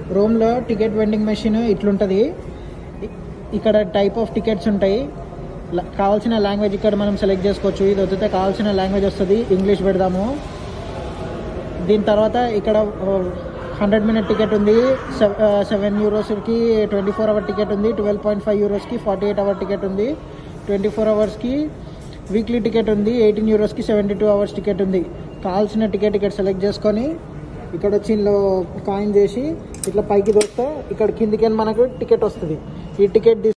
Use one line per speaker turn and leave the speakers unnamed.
రోమ్లో ticket vending machine ఇట్లుంటుంది ఇ- ఇక్కడ టైప్ ఆఫ్ టికెట్స్ ఉంటాయి ల- కావాల్సిన లాంగ్వేజ్ ఇక్కడ మనం సెలెక్ట్ చేసుకోవచ్చు ఇది వద్దితే కావాల్సిన లాంగ్వేజ్ వస్తుంది ఇంగ్లీష్ పెడదాము దీని తర్వాత ఇక్కడ హండ్రెడ్ మినిట్ టికెట్ ఉంది సెవెన్ యూరోస్కి ట్వంటీ ఫోర్ అవర్ టికెట్ ఉంది ట్వెల్వ్ పాయింట్ ఫైవ్ యూరోస్కి ఫార్టీ ఎయిట్ అవర్ టికెట్ ఉంది ట్వంటీ ఫోర్ అవర్స్కి వీక్లీ టికెట్ ఉంది ఎయిటీన్ యూరోస్కి సెవెంటీ టూ అవర్స్ టికెట్ ఉంది కావాల్సిన టికెట్ ఇక్కడ సెలెక్ట్ చేసుకొని ఇక్కడ వచ్చి ఇందులో కాయిన్ చేసి ఇట్లా పైకి దొరికితే ఇక్కడ కిందికి మనకు టికెట్ వస్తుంది ఈ టికెట్